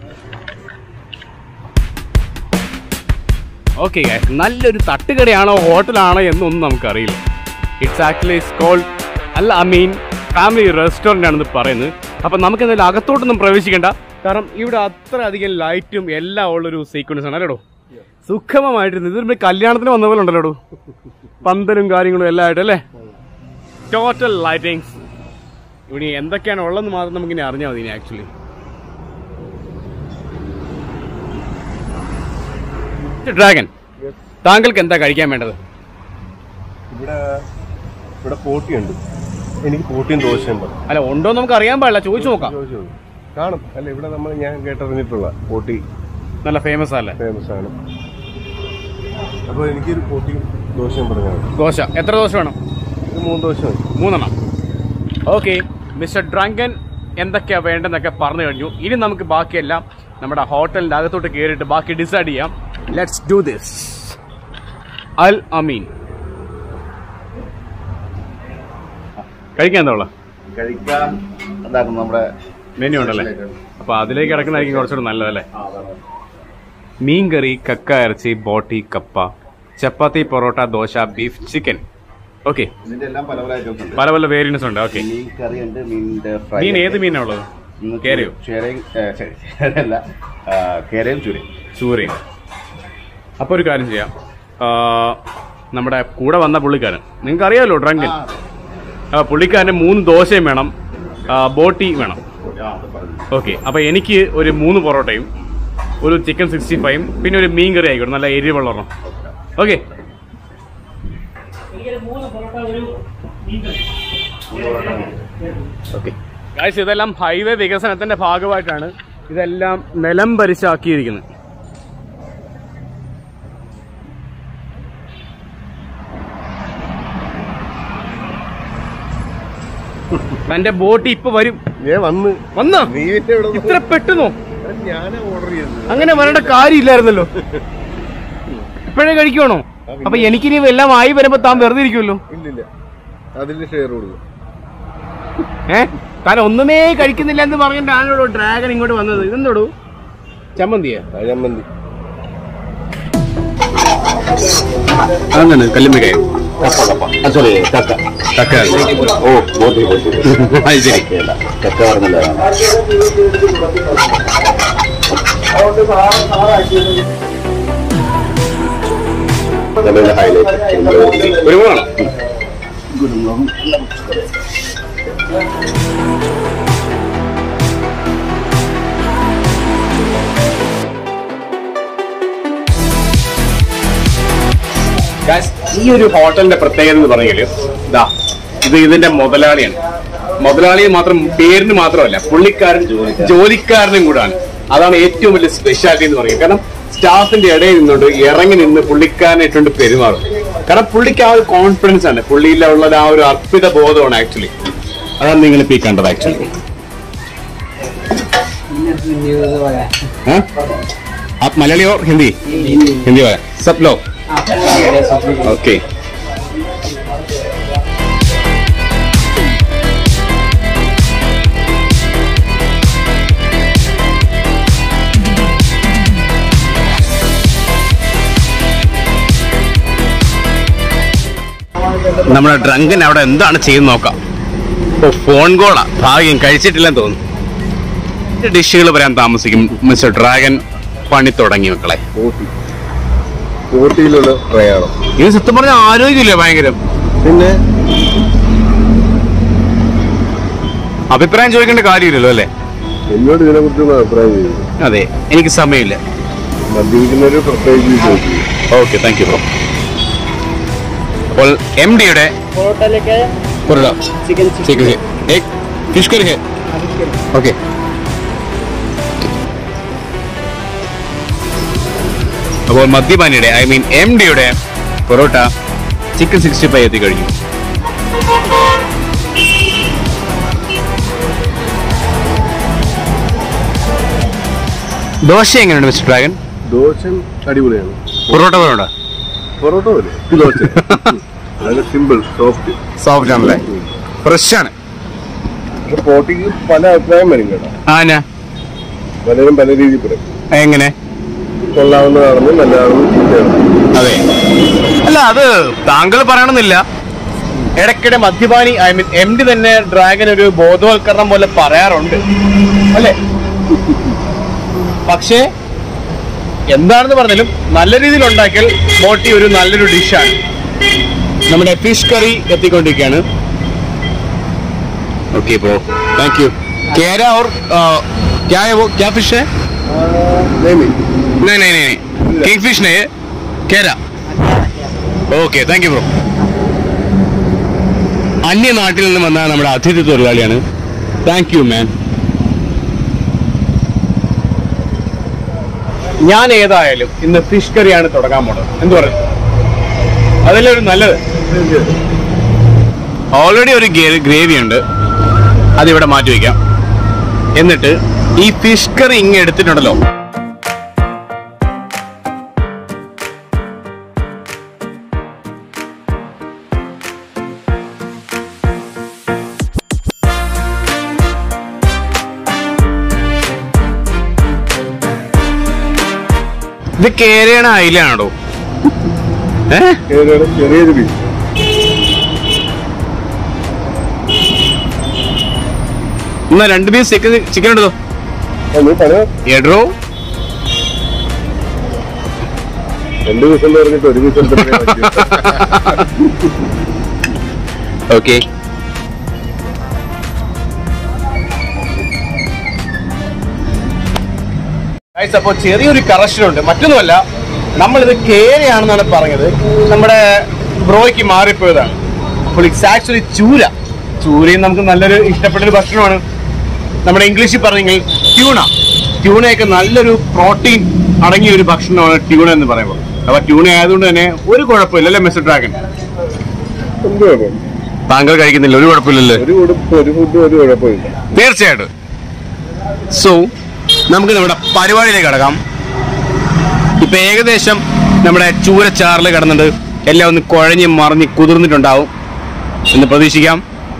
A: ഓക്കെ നല്ലൊരു തട്ടുകടയാണോ ഹോട്ടലാണോ എന്നൊന്നും നമുക്കറിയില്ല ഇറ്റ്സ് ആക്ച്വലി കോൾഡ് അല്ല ഐ മീൻ ഫാമിലി റെസ്റ്റോറൻ്റ് ആണെന്ന് പറയുന്നത് അപ്പം നമുക്ക് എന്തായാലും അകത്തോട്ടൊന്നും പ്രവേശിക്കേണ്ട കാരണം ഇവിടെ അത്ര അധികം ലൈറ്റും എല്ലാം ഉള്ളൊരു സീക്വൻസ് ആണ് അല്ലേടോ
D: സുഖമമായിട്ടിരുന്നു ഇതൊരു കല്യാണത്തിന് വന്ന പോലെ ഉണ്ടല്ലോ പന്തലും കാര്യങ്ങളും എല്ലാം ആയിട്ട് അല്ലേ ടോട്ടൽ ലൈറ്റിങ്സ് ഇവിടെ എന്തൊക്കെയാണ് ഉള്ളതെന്ന് മാത്രം നമുക്ക് ഇനി അറിഞ്ഞാൽ മതി ഇനി ആക്ച്വലി ഡ്രാഗൻ താങ്കൾക്ക് എന്താ കഴിക്കാൻ വേണ്ടത്
B: ഇവിടെ ഇവിടെ പോട്ടിയുണ്ട് എനിക്ക് പോട്ടിയും ദോശയും പറ
D: അല്ല ഉണ്ടോ എന്ന് നമുക്ക് അറിയാൻ പാടില്ല ചോദിച്ചു നോക്കാം
B: ചോദിച്ചു നോക്ക്. കാണും അല്ല ഇവിടെ നമ്മൾ ഞാൻ കേട്ടറിഞ്ഞിട്ടുള്ള പോട്ടി
D: നല്ല ഫേമസ് അല്ലേ
B: ഫേമസ് ആണ് അപ്പോൾ എനിക്കൊരു പോട്ടിയും ദോശയും പറഞ്ഞാൽ മതി
D: ദോശ എത്ര ദോശ വേണം
B: ഒരു മൂന്ന് ദോശ മതി
D: മൂന്നെണ്ണം ഓക്കെ മിസ്റ്റർ ഡ്രങ്കൻ എന്തൊക്കെയാ വേണ്ടെന്നൊക്കെ പറഞ്ഞു കഴിഞ്ഞു ഇനി നമുക്ക് ബാക്കിയെല്ലാം നമ്മുടെ ഹോട്ടലിന്റെ അകത്തോട്ട് കയറിയിട്ട് ബാക്കി ഡിസൈഡ് ചെയ്യാം let's do this Al Ameen കഴിക്കാൻ എന്താ ഉള്ള
E: കഴിക്കാൻ എന്താക്കും നമ്മുടെ
D: മെനു ഉണ്ടല്ലേ അപ്പൊ അതിലേക്ക് കിടക്കുന്നതായിരിക്കും കുറച്ചുകൂടെ നല്ലതല്ലേ മീൻ കറി കക്ക ഇറച്ചി ബോട്ടി കപ്പ chapati parotta dosa beef chicken okay
E: ഇതിന്റെ എല്ലാം പല പല ഐറ്റംസ് ഉണ്ട്
D: പല പല വേരിയൻസ് ഉണ്ട് ഓക്കെ
E: മീൻ കറി ഉണ്ട് മീനിന്റെ ഫ്രൈ
D: മീൻ ഏത് മീനാ ഉള്ളത് കേരയോ
E: ചേരയും ചേരയല്ല കേരയും ചുരയും
D: സൂര്യൻ അപ്പോൾ ഒരു കാര്യം ചെയ്യാം ആ, നമ്മുടെ കൂടെ വന്ന പുള്ളിക്കാരൻ നിങ്ങൾക്ക് അറിയാമല്ലോ ഡ്രങ്കൻ ആ, പുള്ളിക്കാരന് മൂന്ന് ദോശയും വേണം ആ, ബോട്ടി വേണം ഓക്കെ അപ്പോൾ എനിക്ക് ഒരു മൂന്ന് പൊറോട്ടയും ഒരു ചിക്കൻ സിക്സ്റ്റി ഫൈവും പിന്നെ ഒരു മീൻ കറി ആയിക്കോട്ടെ നല്ല എരിവുള്ള ഒരെണ്ണം ഓക്കെ ഓക്കെ ഗായ്സ് ഇതെല്ലാം ഹൈവേ വികസനത്തിന്റെ ഭാഗമായിട്ടാണ് ഇതെല്ലാം നിലം പരിശാക്കിയിരിക്കുന്നത് എന്റെ ബോട്ട് ഇപ്പൊ വരും
B: ഞാൻ വന്ന്
D: വന്നോ
B: നീ എന്നെ ഇവിടെ നിന്ന്
D: ഇത്ര പെട്ടെന്നോ
B: ഞാനാ ഓർഡർ ചെയ്തത്
D: അങ്ങനെ വരേണ്ട കാര്യമില്ലായിരുന്നല്ലോ ഇപ്പോഴേ കഴിക്കുവാണോ അപ്പൊ എനിക്കിനി എല്ലാം ആയി വരുമ്പോ താൻ വെറുതെ ഇരിക്കുമല്ലോ
B: ഇല്ലില്ല അതിന്റെ ഷെയർ കൊടുക്കും
D: ഏ താൻ ഒന്നുമേ കഴിക്കുന്നില്ല എന്ന് പറഞ്ഞിട്ടാണല്ലോ ഡ്രാഗൺ ഇങ്ങോട്ട് വന്നത് ഇതെന്തോടു ചമ്മന്തിയാ
B: പഴമന്തി
D: അങ്ങനെ കല്ലുമ്മക്കായോ
E: സോറി കക്ക
D: കക്ക
E: ഓ ബോട്ടി ബോട്ടി
D: അത് ശരി
E: കക്കയല്ല കക്ക പറഞ്ഞില്ല നല്ല ഹൈലൈറ്റ്
D: ഒരു മൂന്നാണോ Guys, ഈ ഒരു ഹോട്ടലിന്റെ പ്രത്യേകത എന്ന് പറഞ്ഞാല് ഇതാ ഇത് ഇതിന്റെ മുതലാളിയാണ് മുതലാളി മാത്രം പേരിന് മാത്രമല്ല പുള്ളിക്കാരൻ ജോലിക്കാരനും കൂടാണ് അതാണ് ഏറ്റവും വലിയ സ്പെഷ്യാലിറ്റി എന്ന് പറയുന്നത് കാരണം സ്റ്റാഫിന്റെ ഇടയിൽ നിന്നുകൊണ്ട് ഇറങ്ങി നിന്ന് പുള്ളിക്കാരനെ ഇട്ടുകൊണ്ട് പെരുമാറും കാരണം പുള്ളിക്ക് ആ ഒരു കോൺഫിഡൻസ് ആണ് പുള്ളിയിലുള്ള ആ ഒരു അർപ്പിത ബോധമാണ് ആക്ച്വലി അതാണ് നിങ്ങൾ ഇപ്പൊ ഈ കണ്ടത് ആക്ച്വലി आप मलयाली और हिंदी हिंदी वाला सब लोग ओके നമ്മുടെ ഡ്രങ്കൻ അവിടെ എന്താണ് ചെയ്യുന്ന നോക്കാം ഓ ഫോൺ കോളാ ഭാഗ്യം കഴിച്ചിട്ടില്ലെന്ന് തോന്നുന്നു ഡിഷുകൾ വരാൻ താമസിക്കും മിസ്റ്റർ ഡ്രാഗൻ പണി തുടങ്ങി മക്കളെ
B: പോട്ടി പോട്ടിയിലുള്ള പ്രയാണം
D: ഇത് സത്യം പറഞ്ഞ ആരോഗ്യമില്ല ഭയങ്കരം
B: പിന്നെ
D: അഭിപ്രായം ചോദിക്കേണ്ട കാര്യമില്ലല്ലോ അല്ലേ
B: എന്നോട് ഇതിനെ കുറിച്ചുള്ള അഭിപ്രായം ചെയ്യുന്നു
D: അതെ എനിക്ക് സമയമില്ല
B: മദ്യപിക്കുന്നവര് പ്രത്യേകിച്ച് ചോദിക്കും
D: ഓക്കെ താങ്ക് യു ബ്രോ അപ്പോൾ എം ഡിയുടെ പൊറോട്ട
C: चिकन
D: ചിക്കൻ ഏക് ഫിഷ് കറി ഹെ ഓക്കെ അപ്പോൾ മദ്യപാനിയുടെ ഐ മീൻ എം ഡിയുടെ പൊറോട്ട ചിക്കൻ സിക്സ്റ്റി ഫൈവ് എത്തി കഴിഞ്ഞു ദോശ എങ്ങനെയുണ്ട് മിസ്റ്റർ ഡ്രാഗൻ
B: ദോശം അടിപൊളിയാണ്
D: പൊറോട്ട പൊറോട്ട
B: പൊറോട്ട പോലെ ദോശ നല്ല സിമ്പിൾ സോഫ്റ്റ്
D: സോഫ്റ്റ് ആണല്ലേ ഫ്രഷ് ആണ്
B: പക്ഷെ പോട്ടിക്ക് പല അഭിപ്രായം വരും കേട്ടോ
D: ആന
B: പലരും പല രീതിയിൽ പറയും
D: എങ്ങനെ
B: കൊള്ളാവുന്നതാണെന്ന് നല്ലതാണെന്ന് ചീത്തയാണ്
D: അതെ അല്ല അത് താങ്കൾ പറയണമെന്നില്ല ഇടയ്ക്കിടെ മദ്യപാനി ഐ മീൻ എം ഡി തന്നെ ഡ്രാഗൻ ഒരു ബോധവൽക്കരണം പോലെ പറയാറുണ്ട് അല്ലേ പക്ഷേ എന്താണെന്ന് പറഞ്ഞാലും നല്ല രീതിയിൽ ഉണ്ടാക്കിയാൽ ബോട്ടി ഒരു നല്ലൊരു ഡിഷാണ് നമ്മുടെ ഫിഷ് കറി എത്തിക്കൊണ്ടിരിക്കുകയാണ് ओके ब्रो थैंक यू केरा और अ, क्या है वो क्या फिश है
B: नहीं नहीं
D: नहीं नहीं नहीं किंग फिश नहीं है केरा ഓക്കെ താങ്ക് യു ബ്രോ അന്യനാട്ടിൽ നിന്ന് വന്ന നമ്മുടെ അതിഥി തൊഴിലാളിയാണ് താങ്ക് യു മാൻ ഞാൻ ഏതായാലും ഇന്ന് ഫിഷ് കറിയാണ് തുടങ്ങാൻ പോണത് എന്ത് പറയുന്നു അതല്ലേ ഒരു നല്ലത് ഓൾറെഡി ഒരു ഗ്രേവി ഉണ്ട് അതിവിടെ മാറ്റി വയ്ക്കാം എന്നിട്ട് ഈ ഫിഷ് കറി ഇങ്ങ് എടുത്തിട്ടുണ്ടല്ലോ ഇത് കേരള അയിലാണോ ഏ
B: കേരള ചെറിയൊരു പീസ്
D: എന്നാ രണ്ട് പീസ് ചിക്കൻ ചിക്കൻ എടുത്തോ
B: നീ പണി
D: എഡ്രോ
B: രണ്ട് പീസ് എന്ന് പറഞ്ഞിട്ട് ഒരു പീസ് എടുത്തിട്ടേ പറ്റൂ.
D: ഓക്കെ അപ്പോൾ ചെറിയൊരു കറക്ഷൻ ഉണ്ട് മറ്റൊന്നുമല്ല നമ്മളിത് കേരയാണെന്നാണ് പറഞ്ഞത് നമ്മുടെ ബ്രോയ്ക്ക് മാറിപ്പോയതാണ് അപ്പോൾ ഇറ്റ്സ് ആക്ച്വലി ചൂര ചൂരയും നമുക്ക് നല്ലൊരു ഇഷ്ടപ്പെട്ട ഒരു ഭക്ഷണമാണ് നമ്മുടെ ഇംഗ്ലീഷിൽ പറഞ്ഞെങ്കിൽ ട്യൂണ ട്യൂണയൊക്കെ നല്ലൊരു പ്രോട്ടീൻ അടങ്ങിയ ഒരു ഭക്ഷണമാണ് ട്യൂണ എന്ന് പറയുമ്പോൾ അപ്പൊ ട്യൂണ ആയതുകൊണ്ട് തന്നെ ഒരു കുഴപ്പമില്ല അല്ലേ മിസ്റ്റർ ഡ്രാഗൻ
B: എന്ത് കുഴപ്പം
D: താങ്കൾ കഴിക്കുന്നില്ല ഒരു കുഴപ്പമില്ലല്ലേ
B: ഒരു ഉടുപ്പ് ഒരു ഫുഡ് ഒരു കുഴപ്പമില്ല
D: തീർച്ചയായിട്ടും സോ നമുക്ക് നമ്മുടെ പരിപാടിയിലേക്ക് കടക്കാം ഇപ്പൊ ഏകദേശം നമ്മുടെ ചൂരച്ചാറിൽ കിടന്നിട്ട് എല്ലാം ഒന്ന് കുഴഞ്ഞ് മറിഞ്ഞ് കുതിർന്നിട്ടുണ്ടാവും എന്ന് പ്രതീക്ഷിക്കാം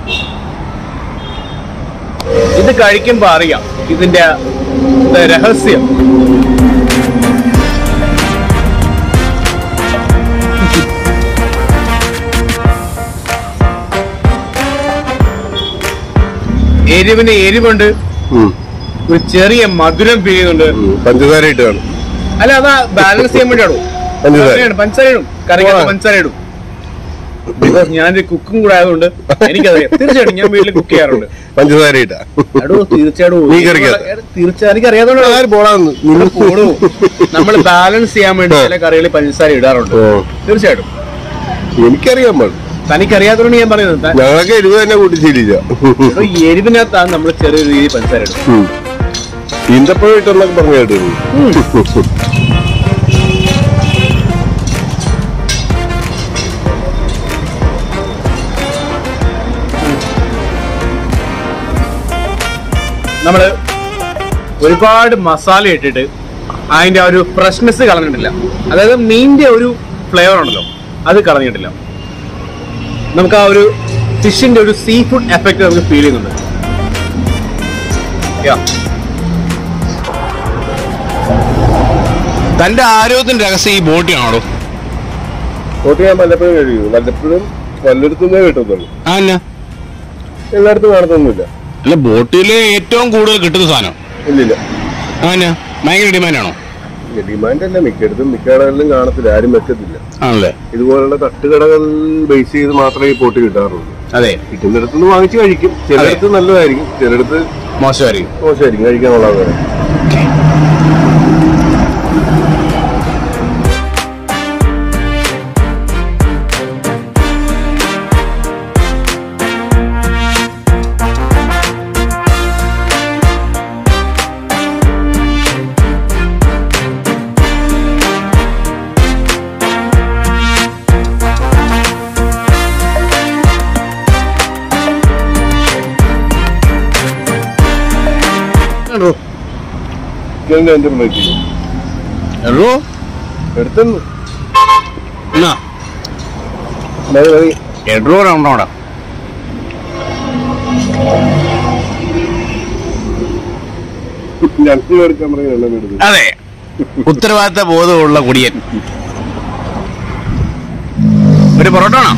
D: ഇത് കഴിക്കുമ്പോൾ അറിയാം ഇതിന്റെ ഇത് രഹസ്യം എരിവിന് എരിവുണ്ട്
B: ഉം.
D: ഒരു ചെറിയ മധുരം പിരിയുന്നുണ്ട്
B: ഉം. പഞ്ചസാര ഇട്ട് കാണും
D: അല്ല അതാ ബാലൻസ് ചെയ്യാൻ വേണ്ടിയാണോ
B: പഞ്ചസാര.
D: പഞ്ചസാര ഇടും കറിക്കകത്ത്
B: ആ.
D: പഞ്ചസാര ഇടും ബിക്കോസ് ഞാനൊരു കുക്കും കൂടെ ആയതുകൊണ്ട് എനിക്കറിയാം തീർച്ചയായിട്ടും ഞാൻ വീട്ടിൽ കുക്ക് ചെയ്യാറുണ്ട്
B: പഞ്ചസാര ഇട്ടാ
D: എടോ തീർച്ചയായിട്ടും
B: നീ കറിക്കകത്ത്?
D: എടാ, തീർച്ചയായും എനിക്ക് അറിയാതുകൊണ്ട്
B: ആര് പോടാന്ന്
D: പോടൂ നമ്മൾ ബാലൻസ് ചെയ്യാൻ വേണ്ടി ചില കറികളിൽ പഞ്ചസാര ഇടാറുണ്ട്
B: ഓ.
D: തീർച്ചയായിട്ടും
B: എനിക്കറിയാൻ പാടും
D: തനിക്കറിയാത്തതുകൊണ്ട് ഞാൻ പറയുന്നത് ത-
B: ഞങ്ങളൊക്കെ എരിവ് തന്നെ കൂട്ടി ശീലിച്ച
D: എടോ, ഈ എരിവിനകത്താണ് നമ്മൾ ചെറിയൊരു രീതിയിൽ പഞ്ചസാര ഇടും
B: ഈന്തപ്പഴം ഇട്ടെന്നൊക്കെ പറഞ്ഞു കേട്ടിരുന്നു
D: നമ്മൾ ഒരുപാട് മസാല ഇട്ടിട്ട് അതിന്റെ ആ ഒരു ഫ്രഷ്നെസ് കളഞ്ഞിട്ടില്ല അതായത് മീനിന്റെ ഒരു ഫ്ലേവർ ഉണ്ടല്ലോ അത് കളഞ്ഞിട്ടില്ല നമുക്ക് ആ ഒരു ഫിഷിന്റെ ഒരു സീ ഫുഡ് എഫക്റ്റ് നമുക്ക് ഫീൽ ചെയ്യുന്നുണ്ട് Yeah. തന്റെ ആരോഗ്യത്തിന്റെ രഹസ്യം ഈ ബോട്ടിയാണോ
B: കോട്ട് ഞാൻ വല്ലപ്പോഴും കഴിക്കും വല്ലപ്പോഴും വല്ലയിടത്തുനിന്നേ കിട്ടുന്നുള്ളൂ
D: ആ എന്നാ
B: എല്ലായിടത്തും കാണത്തൊന്നുമില്ല
D: അല്ല ബോട്ടില് ഏറ്റവും കൂടുതൽ കിട്ടുന്ന സാധനം
B: ഇല്ലില്ല
D: ആ എന്നാ ഭയങ്കര ഡിമാൻഡാണോ
B: ഡിമാൻഡ് അല്ല മിക്കയിടത്തും മിക്ക കടകളിലും കാണത്തില്ല ആരും വെക്കത്തില്ല
D: ആണല്ലേ
B: ഇതുപോലുള്ള തട്ടുകടകൾ ബേസ് ചെയ്ത് മാത്രമേ ഈ പോട്ട് കിട്ടാറുള്ളൂ
D: അതെ
B: കിട്ടുന്നിടത്തുനിന്ന് വാങ്ങിച്ച് കഴിക്കും ചിലയിടത്ത് നല്ലതായിരിക്കും ചിലയിടത്ത്
D: മോശമായിരിക്കും
B: മോശമായിരിക്കും കഴിക്കാനുള്ളത് ചിക്കൻ അതിന്റെ പ്ലേറ്റ്
D: എറോ
B: എടുത്തെന്ന്
D: എന്നാ
B: മതി മതി
D: എഡ്രോ റൗണ്ടോടാ
B: ഞങ്ങൾ എടുക്കാൻ പറയും എല്ലാം എടുത്തു
D: അതെ ഉത്തരവാദിത്ത ബോധമുള്ള കുടിയൻ ഒരു പൊറോട്ട വേണം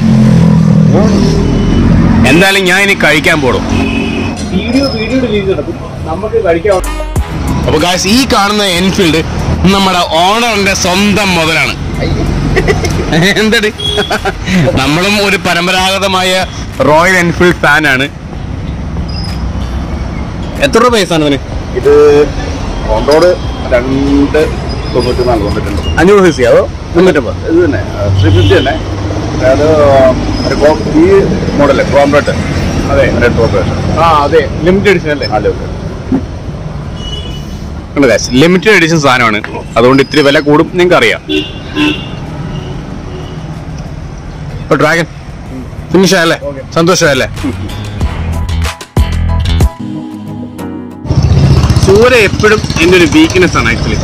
D: എന്തായാലും ഞാൻ ഇനി കഴിക്കാൻ പോടും വീഡിയോ വീഡിയോ നമുക്ക് കഴിക്കാം അപ്പൊ ഗായ്സ് ഈ കാണുന്ന എൻഫീൽഡ് നമ്മുടെ ഓണറിന്റെ സ്വന്തം മുതലാണ് എന്തടി നമ്മളും ഒരു പരമ്പരാഗതമായ റോയൽ എൻഫീൽഡ് ഫാനാണ് എത്ര രൂപ പൈസ ഇതിന്
E: ഇത് ഓൺ റോഡ് രണ്ട് തൊണ്ണൂറ്റി നാല് തൊണ്ണൂറ്റുണ്ട്
D: അഞ്ഞൂറ് പൈസ അതോ മുന്നൂറ്റമ്പത്
E: ഇത് തന്നെ ത്രീ ഫിഫ്റ്റി തന്നെ അതായത് ഒരു കോ- ഈ മോഡല് കോംപ്രേറ്റ്
D: അതെ
E: റെഡ് കോംപ്രേറ്റ്
D: ആ അതെ ലിമിറ്റഡ് എഡിഷൻ അല്ലേ
E: അല്ലേ ഓക്കെ
D: ലിമിറ്റഡ് എഡിഷൻ സാധനമാണ് അതുകൊണ്ട് ഇത്തിരി വില കൂടും നിങ്ങൾക്ക് അറിയാം ഡ്രാഗൻ ഫിനിഷ് ആയല്ലേ സന്തോഷമല്ലേ സൂര്യ എപ്പോഴും എൻ്റെ ഒരു വീക്ക്നെസ് ആണ് ആക്ച്വലി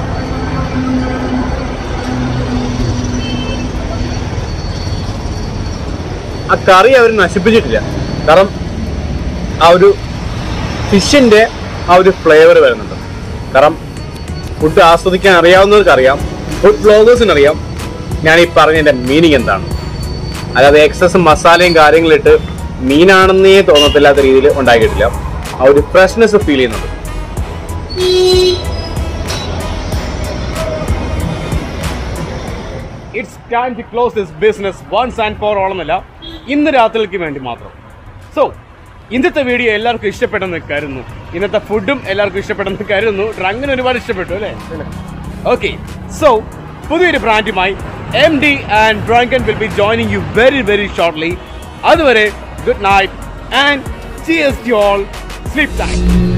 D: ആ കറി അവർ നശിപ്പിച്ചിട്ടില്ല കാരണം ആ ഒരു ഫിഷിന്റെ ആ ഒരു ഫ്ലേവർ വരുന്നുണ്ട് കാരണം ഫുഡ് ആസ്വദിക്കാൻ അറിയാവുന്നവർക്ക് അറിയാം ഫുഡ് ബ്ലോഗേഴ്സിന് അറിയാം ഞാൻ ഈ പറഞ്ഞതിന്റെ മീനിങ് എന്താണ് അല്ലാതെ എക്സസ് മസാലയും കാര്യങ്ങളിട്ട് മീനാണെന്നേ തോന്നത്തില്ലാത്ത രീതിയിൽ ഉണ്ടാക്കിയിട്ടില്ല ആ ഒരു ഫ്രഷ്നെസ് ഫീൽ ചെയ്യുന്നുണ്ട് it's time to close this business once and for all എന്നല്ല ഇന്ന് രാത്രിക്ക് വേണ്ടി മാത്രം സോ ഇന്നത്തെ വീഡിയോ എല്ലാവർക്കും ഇഷ്ടപ്പെട്ടെന്ന് കരുതുന്നു ഇന്നത്തെ ഫുഡും എല്ലാവർക്കും ഇഷ്ടപ്പെട്ടെന്ന് കരുതുന്നു ഡ്രങ്ങിന് ഒരുപാട് ഇഷ്ടപ്പെട്ടു അല്ലേ ഓക്കെ സോ പുതിയൊരു ബ്രാൻഡുമായി M D and drunken will be joining you very very shortly അതുവരെ good night and cheers to all sleep time